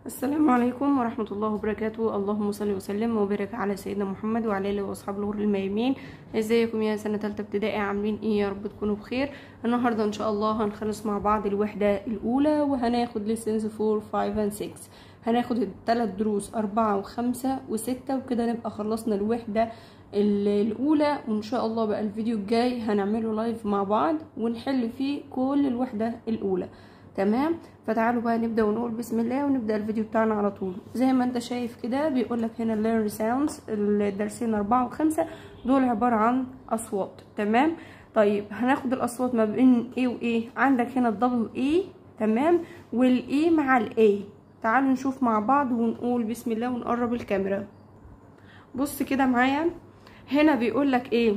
السلام عليكم ورحمة الله وبركاته اللهم صل وسلم وبارك على سيدنا محمد وعلى اله واصحاب الغر الميامين ازيكم يا سنة تالتة ابتدائي عاملين ايه يا رب تكونوا بخير النهاردة ان شاء الله هنخلص مع بعض الوحدة الاولى وهناخد lessons 4 5 and 6 هناخد الثلاث دروس أربعة وخمسة وستة وكده نبقى خلصنا الوحدة ال- الأولى وإن شاء الله بقى الفيديو الجاي هنعمله لايف مع بعض ونحل فيه كل الوحدة الأولى تمام فتعالوا بقى نبدا ونقول بسم الله ونبدا الفيديو بتاعنا على طول زي ما انت شايف كده بيقول لك هنا learn sounds الدرسين أربعة وخمسة دول عبارة عن أصوات تمام طيب هناخد الأصوات ما بين ايه وايه عندك هنا الدبل اي تمام والاي مع الاي تعالوا نشوف مع بعض ونقول بسم الله ونقرب الكاميرا بص كده معايا هنا بيقول لك ايه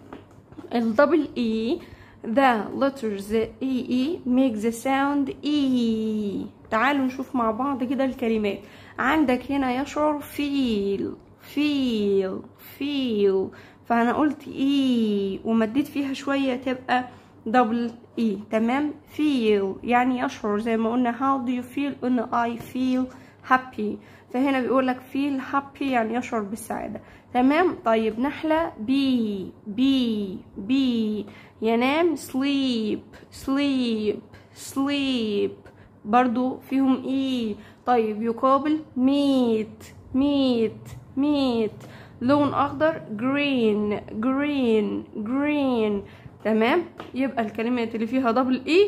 الدبل اي the letters E E make the sound E تعالوا نشوف مع بعض كده الكلمات عندك هنا يشعر feel feel feel فأنا قلت E ومديت فيها شوية تبقى دبل E تمام feel يعني يشعر زي ما قلنا how do you feel قلنا I feel happy فهنا بيقول لك feel happy يعني يشعر بالسعادة تمام طيب نحلة بي بي بي ينام sleep sleep sleep برضو فيهم اي طيب يقابل meet meet meet لون اخضر green green green تمام يبقى الكلمات اللي فيها دبل اي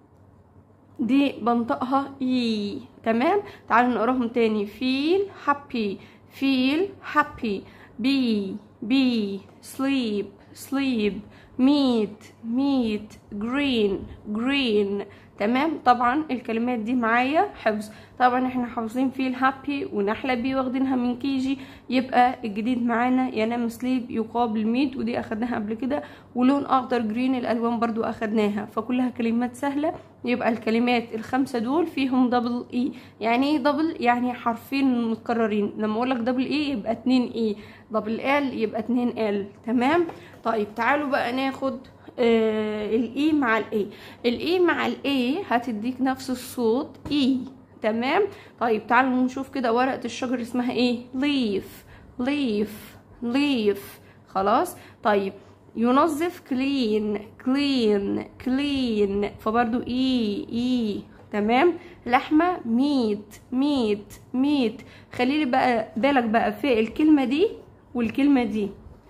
دي بنطقها اي تمام تعالوا نقراهم تاني feel happy feel happy be be sleep sleep meet meet green green تمام طبعا الكلمات دي معايا حفظ طبعا احنا حافظين فيه الهابي ونحلة بي واخدينها من كيجي يبقى الجديد معانا ينام سليب يقابل ميت ودي اخدناها قبل كده ولون اخضر جرين الالوان برضو اخدناها فكلها كلمات سهلة يبقى الكلمات الخمسة دول فيهم دبل اي يعني ايه دبل يعني حرفين متكررين لما اقول لك دبل اي يبقى اتنين اي دبل ال يبقى اتنين ال تمام طيب تعالوا بقى ناخد آه الاي مع الاي الاي مع الاي هتديك نفس الصوت اي تمام طيب تعالوا نشوف كده ورقة الشجر اسمها ايه ليف ليف ليف خلاص طيب ينظف كلين كلين كلين فبرضو اي اي تمام لحمة ميت ميت ميت خليلي بقى بالك بقى في الكلمة دي والكلمة دي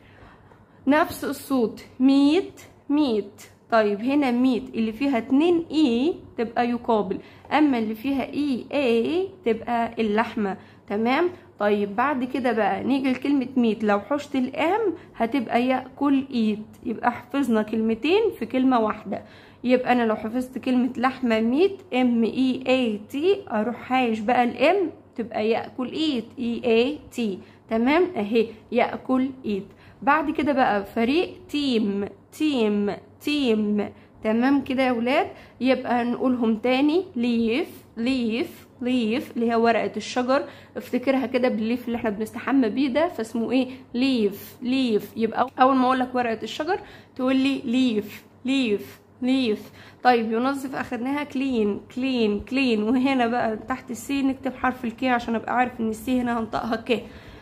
نفس الصوت ميت ميت طيب هنا ميت اللي فيها اتنين اي تبقى يقابل اما اللي فيها اي اي تبقى اللحمة تمام طيب بعد كده بقى نيجي لكلمة ميت لو حشت الام هتبقى يأكل ايت يبقى حفظنا كلمتين في كلمة واحدة يبقى انا لو حفظت كلمة لحمة ميت ام اي اي تي اروح حايش بقى الام تبقى يأكل ايت اي اي تي تمام اهي يأكل ايت بعد كده بقى فريق تيم تيم تيم تمام كده يا ولاد يبقى نقولهم تاني ليف ليف ليف اللي هي ورقة الشجر افتكرها كده بالليف اللي احنا بنستحمى بيه ده فاسمه ايه ليف ليف يبقى اول ما اقول لك ورقة الشجر تقول لي ليف ليف ليف طيب ينظف اخدناها كلين كلين كلين وهنا بقى تحت السي نكتب حرف الكي عشان ابقى عارف ان السي هنا هنطقها ك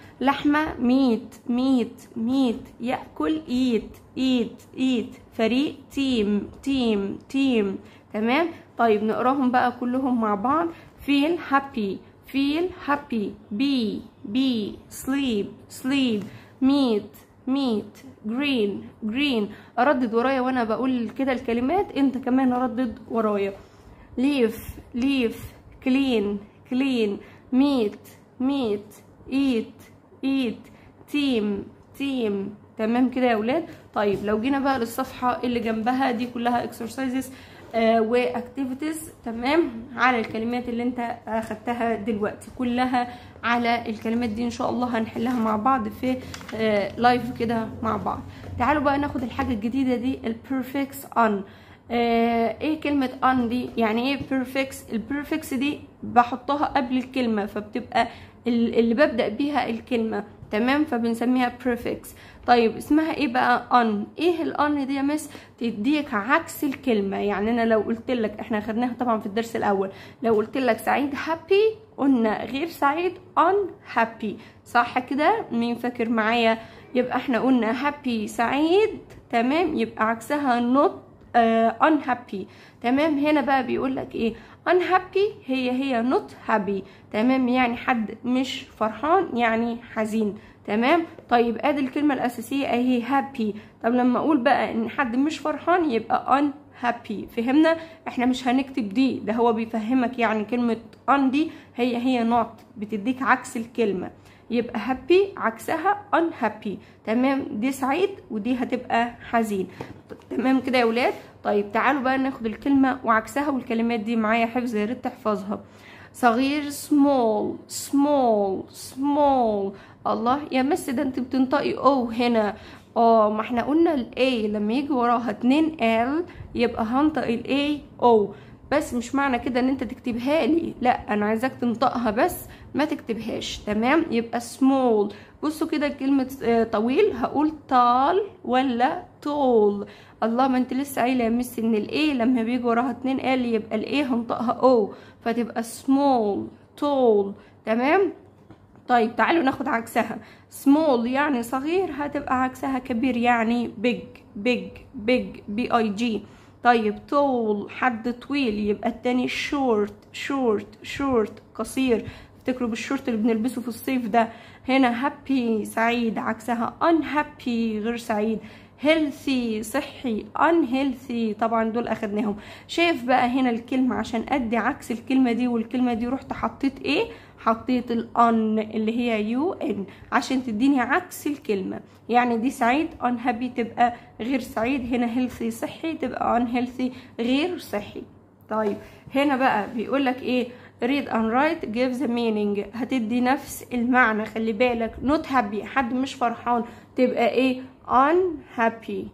لحمة ميت ميت ميت يأكل ايت ايت ايت فريق تيم تيم تيم تمام طيب نقراهم بقى كلهم مع بعض feel happy feel happy be be sleep sleep meet meet green green اردد ورايا وانا بقول كده الكلمات انت كمان ردد ورايا leaf leaf clean clean meet meet eat eat team team تمام كده يا ولاد طيب لو جينا بقى للصفحه اللي جنبها دي كلها exercises آه واكتيفيتيز تمام على الكلمات اللي انت اخدتها دلوقتي كلها على الكلمات دي ان شاء الله هنحلها مع بعض في آه لايف كده مع بعض تعالوا بقى ناخد الحاجه الجديده دي البرفكس on آه ايه كلمة on دي يعني ايه perfects البرفكس دي بحطها قبل الكلمة فبتبقى اللي ببدأ بيها الكلمة تمام فبنسميها prefix طيب اسمها ايه بقى on ايه الان دي يا مس تديك عكس الكلمة يعني انا لو قلت لك احنا خدناها طبعا في الدرس الاول لو قلت لك سعيد happy قلنا غير سعيد unhappy صح كده مين فاكر معايا يبقى احنا قلنا happy سعيد تمام يبقى عكسها not uh, unhappy تمام هنا بقى بيقول لك ايه unhappy هي هي not happy تمام يعني حد مش فرحان يعني حزين تمام طيب ادي الكلمه الاساسيه اهي happy طب لما اقول بقى ان حد مش فرحان يبقى unhappy فهمنا احنا مش هنكتب دي ده هو بيفهمك يعني كلمه un دي هي هي not بتديك عكس الكلمه يبقى happy عكسها unhappy تمام دي سعيد ودي هتبقى حزين تمام كده يا ولاد طيب تعالوا بقى ناخد الكلمة وعكسها والكلمات دي معايا حفظ يا ريت تحفظها صغير small small small الله يا مس ده انت بتنطقي او هنا اه ما احنا قلنا الاي لما يجي وراها اتنين ال يبقى هنطق الاي او بس مش معنى كده ان انت تكتبها لي لا انا عايزاك تنطقها بس ما تكتبهاش تمام يبقى small بصوا كده كلمة طويل هقول طال ولا طول الله ما انت لسه قايله يا مس ان الايه لما بيجي وراها اتنين ال يبقى الايه هنطقها او فتبقى small طول تمام طيب تعالوا ناخد عكسها small يعني صغير هتبقى عكسها كبير يعني big big big b i g طيب طول حد طويل يبقى التاني short short short قصير افتكروا بالشورت اللي بنلبسه في الصيف ده هنا happy سعيد عكسها unhappy غير سعيد healthy صحي unhealthy طبعا دول اخدناهم شايف بقى هنا الكلمة عشان ادي عكس الكلمة دي والكلمة دي رحت حطيت ايه حطيت الان اللي هي يو ان عشان تديني عكس الكلمة يعني دي سعيد unhappy تبقى غير سعيد هنا healthy صحي تبقى unhealthy غير صحي طيب هنا بقى بيقولك ايه read and write give the meaning هتدي نفس المعنى خلي بالك not happy حد مش فرحان تبقى ايه unhappy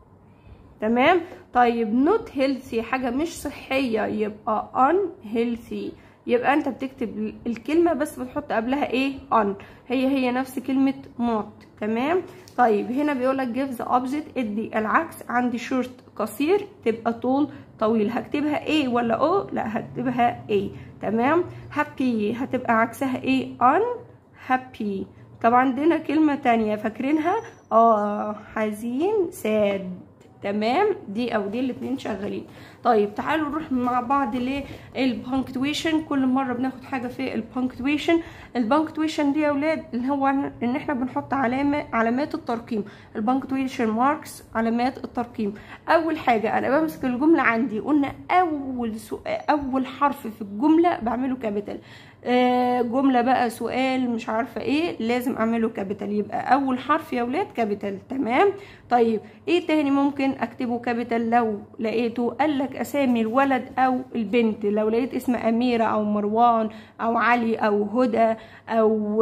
تمام طيب not healthy حاجة مش صحية يبقى unhealthy يبقى انت بتكتب الكلمة بس بتحط قبلها ايه on هي هي نفس كلمة not تمام طيب هنا بيقولك give the opposite ادي العكس عندي short قصير تبقى طول طويل هكتبها ايه ولا او لا هكتبها ايه تمام happy هتبقى عكسها ايه unhappy طبعا عندنا كلمة تانية فاكرينها اه حزين sad تمام دي او دي الاتنين شغالين طيب تعالوا نروح مع بعض للبانكتويشن كل مره بناخد حاجه في البانكتويشن البانكتويشن دي يا اولاد اللي هو ان احنا بنحط علامه علامات الترقيم البانكتويشن ماركس علامات الترقيم اول حاجه انا بمسك الجمله عندي قلنا اول سؤال اول حرف في الجمله بعمله كابيتال آه جمله بقى سؤال مش عارفه ايه لازم اعمله كابيتال يبقى اول حرف يا ولاد كابيتال تمام طيب ايه تاني ممكن اكتبه كابيتال لو لقيته قال لك اسامي الولد او البنت لو لقيت اسم اميره او مروان او علي او هدى او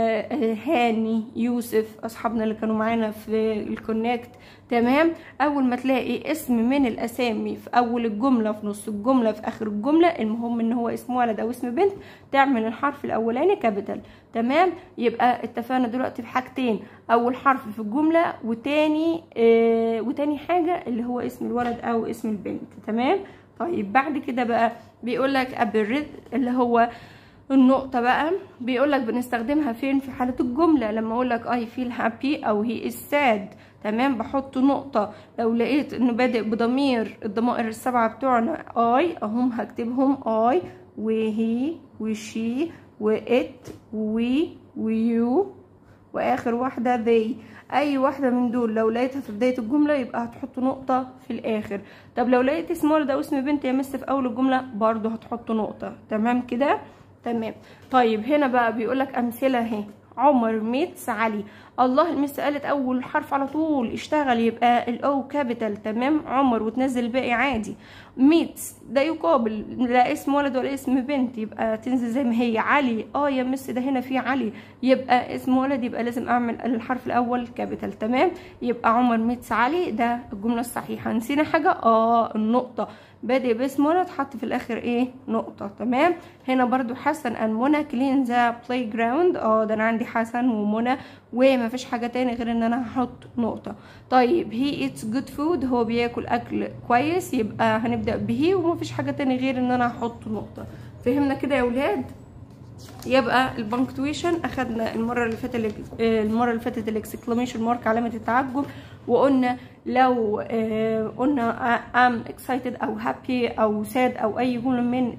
هاني يوسف اصحابنا اللي كانوا معانا في الكونكت تمام اول ما تلاقي اسم من الاسامي في اول الجمله في نص الجمله في اخر الجمله المهم ان هو اسم ولد او اسم بنت تعمل الحرف الاولاني كابيتال تمام يبقى اتفقنا دلوقتي في حاجتين اول حرف في الجمله وتاني آه وتاني حاجه اللي هو اسم الولد او اسم البنت تمام طيب بعد كده بقى بيقول لك ابرد اللي هو النقطة بقى بيقول لك بنستخدمها فين في حالة الجملة لما اقول لك I feel happy او he is sad تمام بحط نقطة لو لقيت انه بادئ بضمير الضمائر السبعة بتوعنا I اهم هكتبهم I وهي وشي وات وي ويو واخر واحدة they اي واحدة من دول لو لقيتها في بداية الجملة يبقى هتحط نقطة في الاخر طب لو لقيت اسم ولد او اسم بنت يا مس في اول الجملة برضو هتحط نقطة تمام كده تمام طيب هنا بقى بيقولك امثلة اهي عمر ميتس علي الله المس قالت اول حرف على طول اشتغل يبقى الاو كابيتال تمام عمر وتنزل الباقي عادي ميتس ده يقابل لا اسم ولد ولا اسم بنت يبقى تنزل زي ما هي علي اه يا مس ده هنا في علي يبقى اسم ولد يبقى لازم اعمل الحرف الاول كابيتال تمام يبقى عمر ميتس علي ده الجمله الصحيحه نسينا حاجه اه النقطه بادئ باسم ولد حط في الاخر ايه نقطه تمام هنا برضو حسن ان منى كلين ذا بلاي جراوند اه ده انا عندي حسن ومنى وما فيش حاجه تاني غير ان انا هحط نقطه طيب هي ايتس جود فود هو بياكل اكل كويس يبقى هنبدا به وما فيش حاجه تاني غير ان انا هحط نقطه فهمنا كده يا ولاد يبقى البنكتويشن اخدنا المره اللي فاتت المره اللي فاتت الاكسكلاميشن مارك علامه التعجب وقلنا لو آه قلنا ام اكسايتد او هابي او ساد او اي جمله من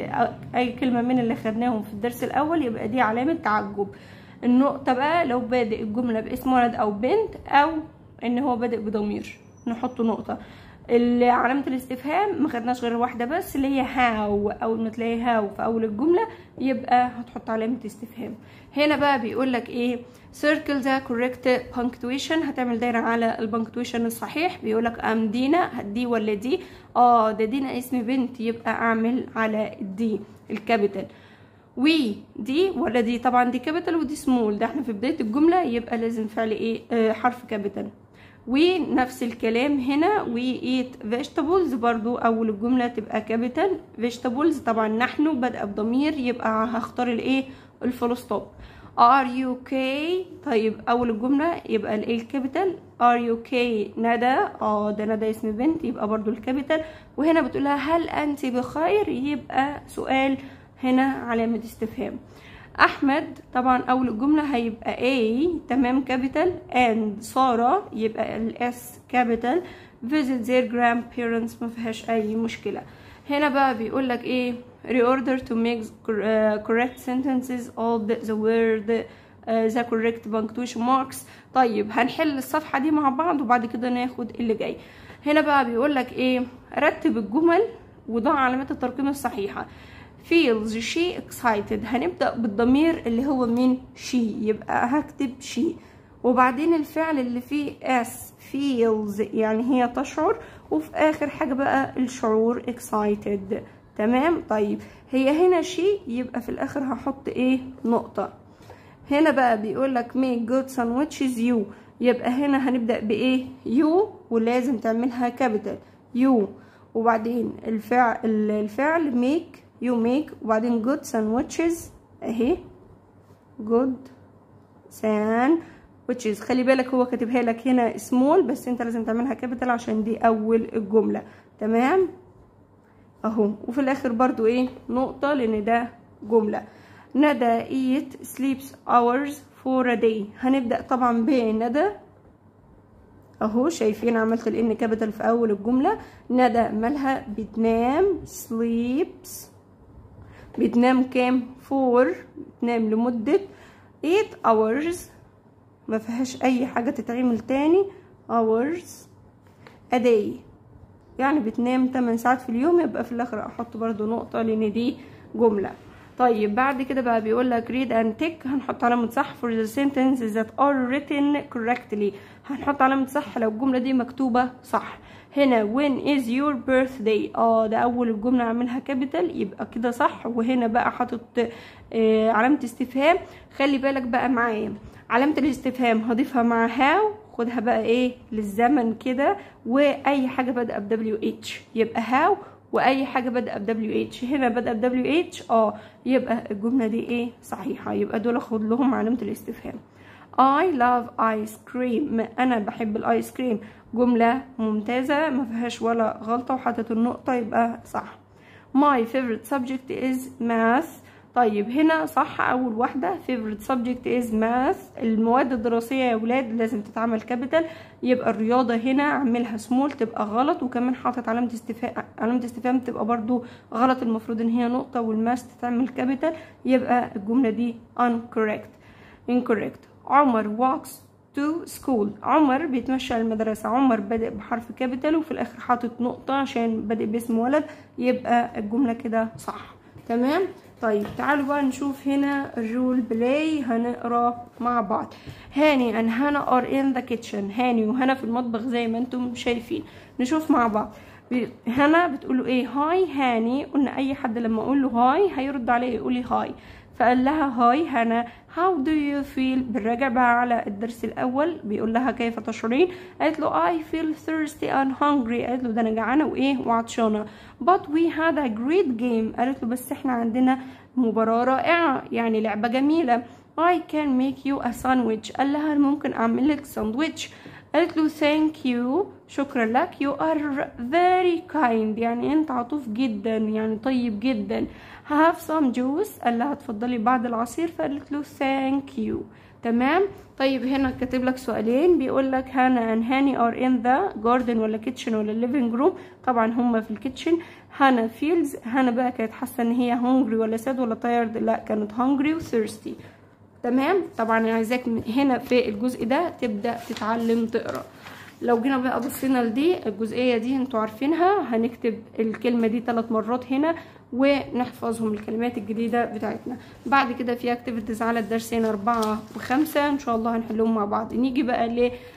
اي كلمه من اللي خدناهم في الدرس الاول يبقى دي علامه تعجب النقطه بقى لو بادئ الجمله باسم ولد او بنت او ان هو بادئ بضمير نحط نقطه علامة الاستفهام ما خدناش غير واحدة بس اللي هي هاو أول ما تلاقي هاو في أول الجملة يبقى هتحط علامة استفهام هنا بقى بيقول لك إيه circle the correct punctuation هتعمل دايرة على البنكتويشن الصحيح بيقول لك أم دينا دي ولا دي اه ده دينا اسم بنت يبقى أعمل على الدي الكابيتال وي دي ولا دي طبعا دي كابيتال ودي سمول ده احنا في بداية الجملة يبقى لازم فعل ايه آه حرف كابيتال ونفس الكلام هنا we eat vegetables برضو اول الجملة تبقى capital vegetables طبعا نحن بدأ بضمير يبقى هختار الايه الفول ستوب are you okay طيب اول الجملة يبقى الايه الكابيتال are you okay ندى اه ده ندى اسم بنت يبقى برضو الكابيتال وهنا بتقولها هل انت بخير يبقى سؤال هنا علامة استفهام احمد طبعا اول الجمله هيبقى A تمام كابيتال and ساره يبقى الاس كابيتال visit their grandparents ما فيهاش اي مشكله هنا بقى بيقول لك ايه reorder to make correct sentences of the, the word uh, the correct punctuation marks طيب هنحل الصفحه دي مع بعض وبعد كده ناخد اللي جاي هنا بقى بيقول لك ايه رتب الجمل وضع علامات الترقيم الصحيحه feels she excited هنبدأ بالضمير اللي هو من she يبقى هكتب she وبعدين الفعل اللي فيه s feels يعني هي تشعر وفي آخر حاجة بقى الشعور excited تمام طيب هي هنا she يبقى في الآخر هحط ايه نقطة هنا بقى بيقول لك make good sandwiches you يبقى هنا هنبدأ بإيه you ولازم تعملها capital you وبعدين الفعل الفعل make you make وبعدين good sandwiches اهي good sandwiches خلي بالك هو كاتبها لك هنا small بس انت لازم تعملها capital عشان دي اول الجملة تمام اهو وفي الاخر برضو ايه نقطة لان ده جملة ندى eat sleeps hours for a day هنبدأ طبعا بندى اهو شايفين عملت الان كابيتال في اول الجمله ندى مالها بتنام sleeps بتنام كام فور بتنام لمدة 8 hours ما فيهاش اي حاجة تتعمل تاني hours a day يعني بتنام 8 ساعات في اليوم يبقى في الاخر احط برضو نقطة لان دي جملة طيب بعد كده بقى بيقول لك read and tick هنحط علامة صح for the sentences that are written correctly هنحط علامة صح لو الجملة دي مكتوبة صح هنا when is your birthday اه ده اول الجملة اعملها كابيتال يبقى كده صح وهنا بقى حاطط آه علامة استفهام خلي بالك بقى معايا علامة الاستفهام هضيفها مع هاو خدها بقى ايه للزمن كده واي حاجة بدأ ب WH يبقى هاو واي حاجه بادئه ب WH هنا بادئه ب WH اه يبقى الجمله دي ايه صحيحه يبقى دول خد لهم علامه الاستفهام I love ice cream انا بحب الايس كريم جمله ممتازه ما فيهاش ولا غلطه وحطت النقطه يبقى صح My favorite subject is math طيب هنا صح اول واحده favorite subject is math المواد الدراسيه يا ولاد لازم تتعمل كابيتال يبقى الرياضه هنا اعملها سمول تبقى غلط وكمان حاطط علامه استفهام علامه استفهام تبقى برضو غلط المفروض ان هي نقطه والماس تتعمل كابيتال يبقى الجمله دي incorrect incorrect عمر walks to school عمر بيتمشى المدرسة عمر بادئ بحرف كابيتال وفي الآخر حاطط نقطة عشان بادئ باسم ولد يبقى الجملة كده صح تمام طيب تعالوا بقى نشوف هنا الرول بلاي هنقرا مع بعض هاني and هانا are in the kitchen هاني وهنا في المطبخ زي ما انتم شايفين نشوف مع بعض هنا بتقوله ايه هاي هاني قلنا اي حد لما اقول له هاي هيرد عليه يقول لي هاي فقال لها هاي هنا how do you feel بنراجع بقى على الدرس الاول بيقول لها كيف تشعرين قالت له I feel thirsty and hungry قالت له ده انا جعانه وايه وعطشانه but we had a great game قالت له بس احنا عندنا مباراه رائعه يعني لعبه جميله I can make you a sandwich قال لها ممكن اعمل لك ساندويتش قالت له thank you شكرا لك you are very kind يعني انت عطوف جدا يعني طيب جدا have some juice قال لها اتفضلي بعد العصير فقالت له thank you تمام طيب هنا كاتب لك سؤالين بيقول لك هانا and هاني are in the garden ولا kitchen ولا living room طبعا هما في الكيتشن هانا feels هانا بقى كانت حاسه ان هي hungry ولا sad ولا tired لا كانت hungry و thirsty تمام طبعا انا عايزاك هنا في الجزء ده تبدا تتعلم تقرا لو جينا بقى بصينا لدي الجزئيه دي انتوا عارفينها هنكتب الكلمه دي ثلاث مرات هنا ونحفظهم الكلمات الجديده بتاعتنا بعد كده في اكتيفيتيز على الدرسين أربعة وخمسة ان شاء الله هنحلهم مع بعض نيجي بقى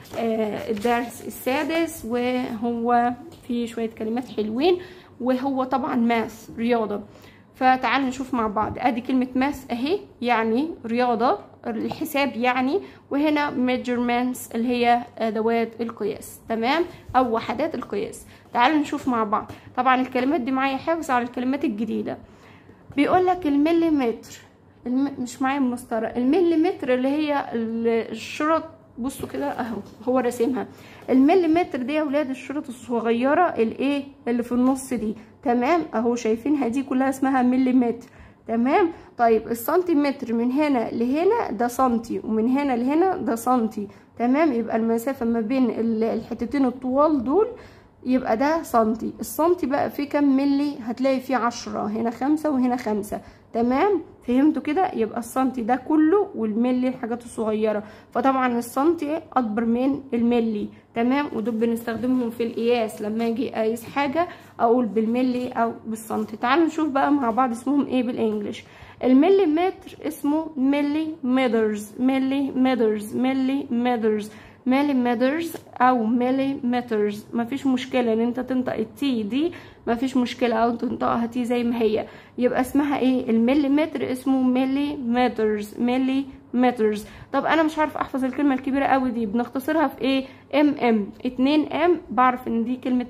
للدرس السادس وهو في شويه كلمات حلوين وهو طبعا ماث رياضه فتعال نشوف مع بعض ادي كلمة ماث اهي يعني رياضة الحساب يعني وهنا measurements اللي هي ادوات القياس تمام او وحدات القياس تعال نشوف مع بعض طبعا الكلمات دي معايا حفظ على الكلمات الجديدة بيقول لك المليمتر الم... مش معايا المسطرة المليمتر اللي هي الشرط بصوا كده اهو هو راسمها المليمتر دي يا ولاد الشرط الصغيره الايه اللي في النص دي تمام اهو شايفينها دي كلها اسمها مليمتر تمام طيب السنتيمتر من هنا لهنا ده سنتي ومن هنا لهنا ده سنتي تمام يبقى المسافه ما بين الحتتين الطوال دول يبقى ده سنتي السنتي بقى فيه كام ملي هتلاقي فيه عشرة هنا خمسة وهنا خمسة تمام فهمتوا كده يبقى السنتي ده كله والملي الحاجات الصغيرة فطبعا السنتي اكبر من الملي تمام ودول بنستخدمهم في القياس لما اجي اقيس حاجة اقول بالملي او بالسنتي تعالوا نشوف بقى مع بعض اسمهم ايه بالانجلش الملي متر اسمه ملي مترز ملي مترز ملي مترز مليمترز او مليمترز مفيش مشكله ان انت تنطق التي دي مفيش مشكله او تنطقها تي زي ما هي يبقى اسمها ايه المليمتر اسمه مليمترز مليمترز طب انا مش عارف احفظ الكلمه الكبيره قوي دي بنختصرها في ايه ام ام 2 ام بعرف ان دي كلمه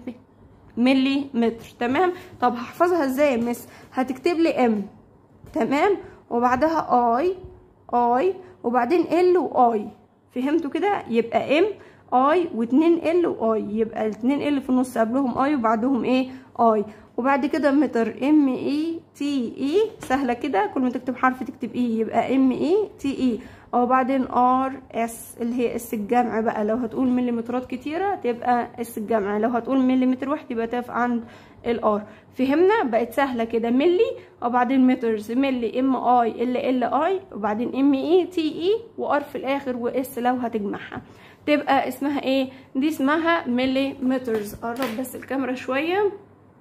ملي متر تمام طب هحفظها ازاي يا مس هتكتب لي ام تمام وبعدها اي اي وبعدين ال واي فهمتوا كده يبقى ام اي واتنين ال واي يبقى الاتنين ال في النص قبلهم اي وبعدهم ايه اي وبعد كده متر ام اي تي اي سهله كده كل ما تكتب حرف تكتب اي يبقى ام اي تي اي وبعدين ار اس اللي هي اس الجمع بقى لو هتقول مليمترات كتيره تبقى اس الجمع لو هتقول مليمتر واحد يبقى تقف عند الار فهمنا بقت سهله كده ملي وبعدين مترز ملي ام اي ال ال اي وبعدين ام اي تي اي وار في الاخر واس لو هتجمعها تبقى اسمها ايه دي اسمها ملي مترز قرب بس الكاميرا شويه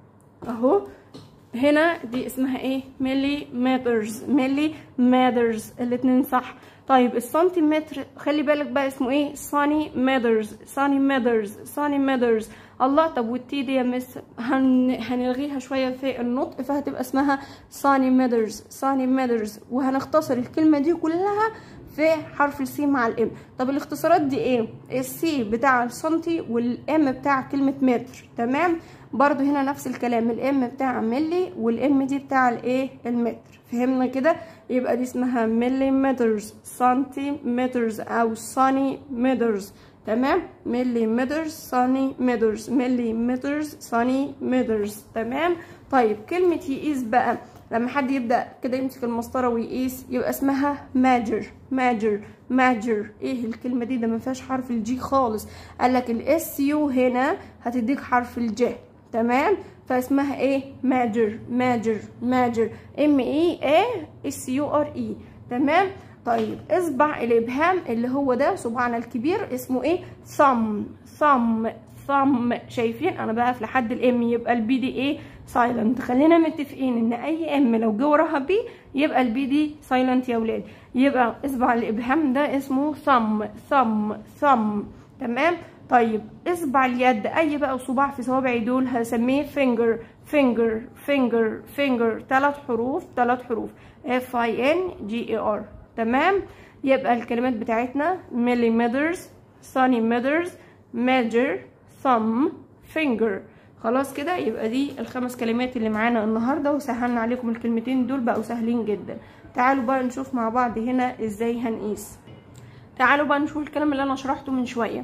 اهو هنا دي اسمها ايه ملي مترز ملي ماترز الاتنين صح طيب السنتيمتر خلي بالك بقى اسمه ايه ساني مترز ساني مترز ساني مترز الله طب والتي دي يا مس هن... هنلغيها شويه في النطق فهتبقى اسمها ساني مترز ساني مترز وهنختصر الكلمه دي كلها في حرف السي مع الام طب الاختصارات دي ايه السي بتاع السنتي والام بتاع كلمه متر تمام برضو هنا نفس الكلام الام بتاع ملي والام دي بتاع الايه المتر فهمنا كده يبقى دي اسمها ملي مترز سنتي مترز او ساني مترز تمام ملي مترز ساني مترز ملي مترز ساني مترز تمام طيب كلمة يقيس بقى لما حد يبدأ كده يمسك المسطرة ويقيس يبقى اسمها ماجر ماجر ماجر ايه الكلمة دي ده ما فيهاش حرف الجي خالص قالك الاس يو هنا هتديك حرف الجي تمام فاسمها ايه ماجر ماجر ماجر ام اي اي اس يو ار اي تمام طيب اصبع الابهام اللي هو ده صباعنا الكبير اسمه ايه ثم ثم ثم شايفين انا بقف لحد الام يبقى البي دي ايه سايلنت خلينا متفقين ان اي ام لو جه وراها بي يبقى البي دي سايلنت يا ولاد يبقى اصبع الابهام ده اسمه ثم ثم ثم تمام طيب اصبع اليد اي بقى صباع في صوابعي دول هسميه فينجر فينجر فينجر فينجر ثلاث حروف ثلاث حروف اف اي ان جي اي ار تمام يبقى الكلمات بتاعتنا millimeters centimeters measure thumb finger خلاص كده يبقى دي الخمس كلمات اللي معانا النهارده وسهلنا عليكم الكلمتين دول بقوا سهلين جدا تعالوا بقى نشوف مع بعض هنا ازاي هنقيس تعالوا بقى نشوف الكلام اللي انا شرحته من شويه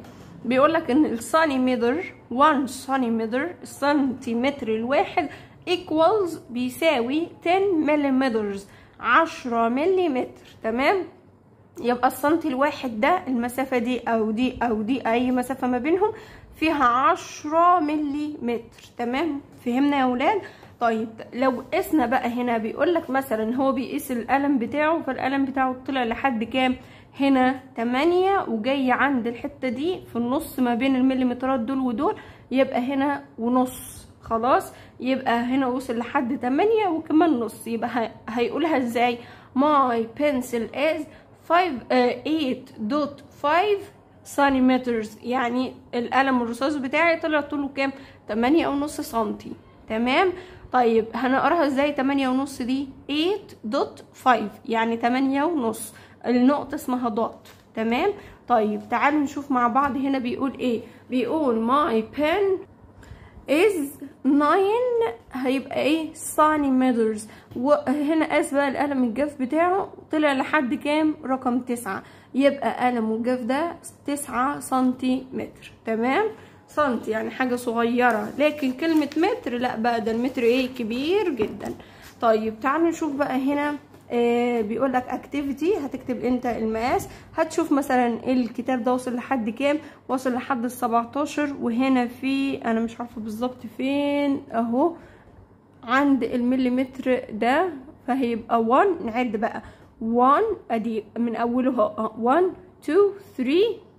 بيقول لك ان السنتيمتر 1 سنتيمتر السنتيمتر الواحد equals بيساوي 10 ملم 10 ملم تمام يبقى السنتي الواحد ده المسافة دي أو دي أو دي أي مسافة ما بينهم فيها عشرة ملي متر تمام فهمنا يا ولاد طيب لو قسنا بقى هنا بيقولك مثلا هو بيقيس القلم بتاعه فالقلم بتاعه طلع لحد كام هنا 8 وجاي عند الحتة دي في النص ما بين المليمترات دول ودول يبقى هنا ونص خلاص يبقى هنا وصل لحد 8 وكمان نص يبقى هيقولها ازاي my pencil is 8.5 سنتيمترز يعني القلم الرصاص بتاعي طلع طوله كام 8 ونص سنتي تمام طيب هنقراها ازاي 8 ونص دي 8.5 يعني 8 ونص النقطة اسمها دوت تمام طيب تعالوا نشوف مع بعض هنا بيقول ايه بيقول my pen is 9 هيبقى ايه سنتيمترز وهنا قاس بقى القلم الجاف بتاعه طلع لحد كام رقم تسعة يبقى قلم الجاف ده تسعة سنتيمتر تمام سنتي يعني حاجة صغيرة لكن كلمة متر لا بقى ده المتر ايه كبير جدا طيب تعالوا نشوف بقى هنا آه بيقول لك اكتيفيتي هتكتب انت المقاس هتشوف مثلا الكتاب ده وصل لحد كام وصل لحد ال 17 وهنا في انا مش عارفه بالظبط فين اهو عند المليمتر ده فهيبقى 1 نعد بقى 1 ادي من اوله 1 2 3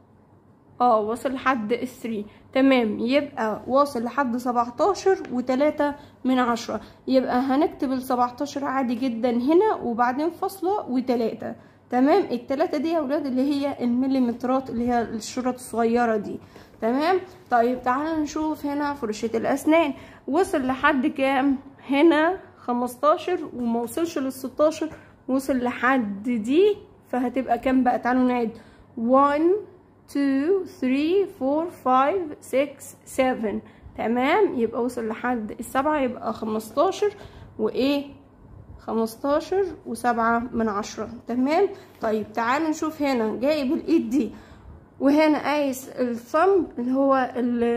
اه وصل لحد ال 3 تمام يبقى واصل لحد 17 وتلاتة من عشرة يبقى هنكتب ال 17 عادي جدا هنا وبعدين فاصلة وتلاتة تمام التلاتة دي يا ولاد اللي هي المليمترات اللي هي الشرط الصغيرة دي تمام طيب تعالوا نشوف هنا فرشة الأسنان وصل لحد كام هنا 15 وما وصلش لل 16 وصل لحد دي فهتبقى كام بقى تعالوا نعد 1 2 3 4 5 6 7 تمام يبقى وصل لحد السبعة يبقى خمستاشر وايه خمستاشر وسبعة من عشرة تمام طيب تعالوا نشوف هنا جايب الايد دي وهنا قايس الثumb اللي هو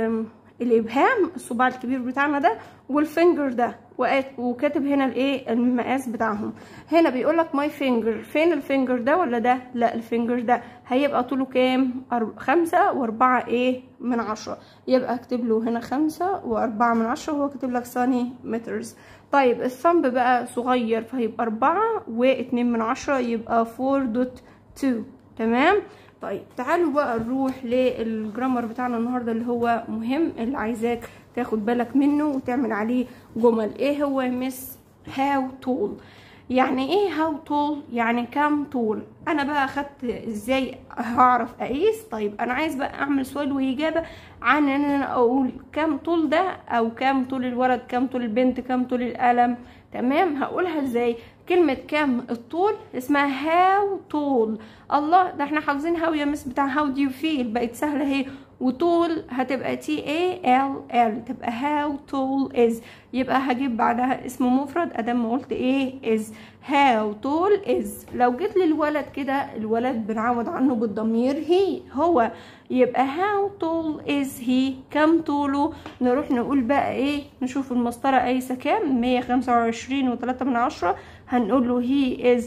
الابهام الصباع الكبير بتاعنا ده والفينجر ده وكاتب هنا الايه المقاس بتاعهم هنا بيقول لك ماي فينجر فين الفينجر ده ولا ده لا الفينجر ده هيبقى طوله كام خمسة واربعة ايه من عشرة يبقى اكتب له هنا خمسة واربعة من عشرة وهو كاتب لك سنتي مترز طيب الثمب بقى صغير فهيبقى اربعة واتنين من عشرة يبقى فور دوت تو تمام طيب تعالوا بقى نروح للجرامر بتاعنا النهارده اللي هو مهم اللي عايزاك تاخد بالك منه وتعمل عليه جمل ايه هو مس هاو تول يعني ايه هاو تول يعني كام طول انا بقى اخدت ازاي هعرف اقيس طيب انا عايز بقى اعمل سؤال واجابه عن ان انا اقول كام طول ده او كام طول الولد كام طول البنت كام طول القلم تمام هقولها ازاي كلمة كام الطول اسمها هاو طول الله ده احنا حافظين هاو يا مس بتاع هاو دي فيل بقت سهلة اهي وطول هتبقى تي اي ال ال تبقى هاو طول از يبقى هجيب بعدها اسم مفرد ادام ما قلت ايه از هاو طول از لو جيت للولد كده الولد بنعوض عنه بالضمير هي هو يبقى هاو طول از هي كم طوله نروح نقول بقى ايه نشوف المسطرة قايسة كام 125 وتلاتة من عشرة هنقول له he is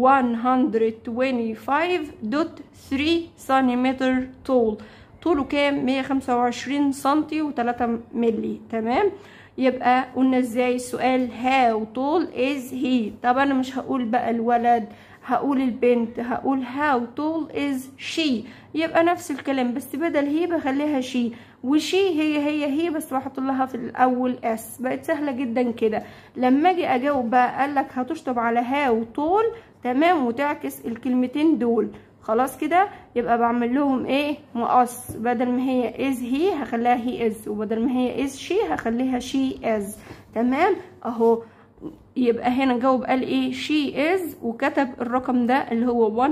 125.3 سنتيمتر طول طوله كام 125 سنتي و3 ملي تمام يبقى قلنا ازاي السؤال how tall is he طب انا مش هقول بقى الولد هقول البنت هقول how tall is she يبقى نفس الكلام بس بدل هي بخليها she وشي هي هي هي بس بحط لها في الاول اس بقت سهله جدا كده لما اجي اجاوب بقى قال لك هتشطب على هاو طول تمام وتعكس الكلمتين دول خلاص كده يبقى بعمل لهم ايه مقص بدل ما هي از هي هخليها هي از وبدل ما هي از شي هخليها شي از تمام اهو يبقى هنا جاوب قال ايه she is وكتب الرقم ده اللي هو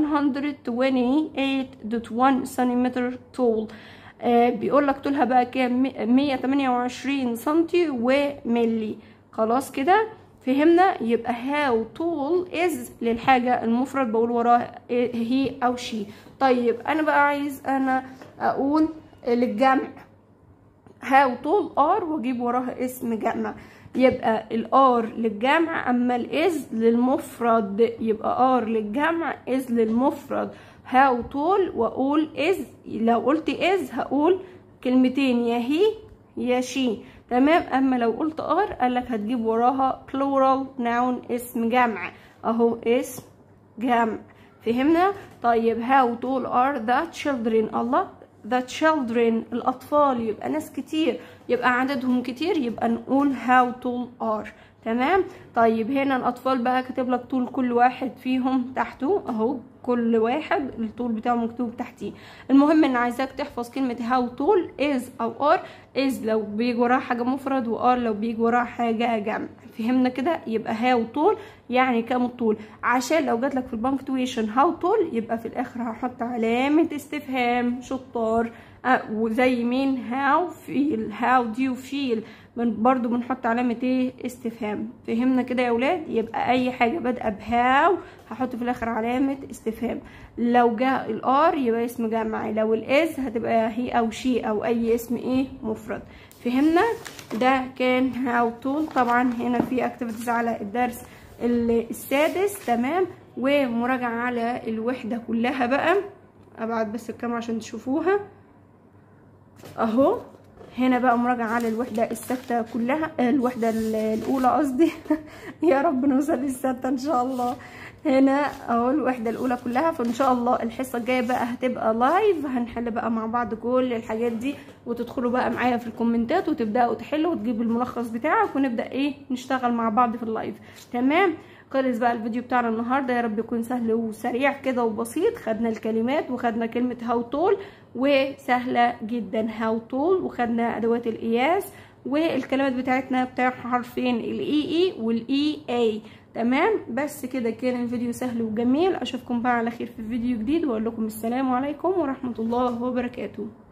128.1 سنتيمتر طول آه بيقول لك طولها بقى كام 128 سنتي وملي خلاص كده فهمنا يبقى هاو طول از للحاجة المفرد بقول وراه هي او شي طيب انا بقى عايز انا اقول للجمع هاو طول ار واجيب وراها اسم جمع يبقى الار للجمع اما الاز للمفرد يبقى ار للجمع از للمفرد هاو طول واقول از لو قلت از هقول كلمتين يا هي يا شي تمام اما لو قلت ار قالك هتجيب وراها plural noun اسم جمع اهو اسم جمع فهمنا طيب how tall are the children الله the children الأطفال يبقى ناس كتير يبقى عددهم كتير يبقى نقول how tall are تمام طيب هنا الأطفال بقى كاتب لك طول كل واحد فيهم تحته أهو كل واحد الطول بتاعه مكتوب تحتيه المهم ان عايزاك تحفظ كلمة how tall is او are is لو بيجي وراها حاجة مفرد و are لو بيجي وراها حاجة جمع فهمنا كده يبقى how tall يعني كام الطول عشان لو جاتلك في البنكتويشن how tall يبقى في الاخر هحط علامة استفهام شطار أه وزي مين how feel how do you feel من برضو بنحط علامة ايه استفهام فهمنا كده يا ولاد يبقى اي حاجة بادئة بهاو هحط في الاخر علامة استفهام لو جاء الار يبقى اسم جمع لو الاز هتبقى هي او شي او اي اسم ايه مفرد فهمنا ده كان هاو طول طبعا هنا في اكتيفيتيز على الدرس السادس تمام ومراجعة على الوحدة كلها بقى ابعد بس الكاميرا عشان تشوفوها اهو هنا بقى مراجعة على الوحدة الستة كلها الوحدة الأولى قصدي يا رب نوصل للستة إن شاء الله هنا اهو الوحدة الأولى كلها فإن شاء الله الحصة الجاية بقى هتبقى لايف هنحل بقى مع بعض كل الحاجات دي وتدخلوا بقى معايا في الكومنتات وتبدأوا تحلوا وتجيبوا الملخص بتاعك ونبدأ إيه نشتغل مع بعض في اللايف تمام خلص بقى الفيديو بتاعنا النهارده يا رب يكون سهل وسريع كده وبسيط خدنا الكلمات وخدنا كلمة هاو طول وسهلة جدا هاو طول وخدنا ادوات القياس والكلمات بتاعتنا بتاع حرفين الاي اي والاي اي تمام بس كده كان الفيديو سهل وجميل اشوفكم بقى على خير في فيديو جديد واقول لكم السلام عليكم ورحمة الله وبركاته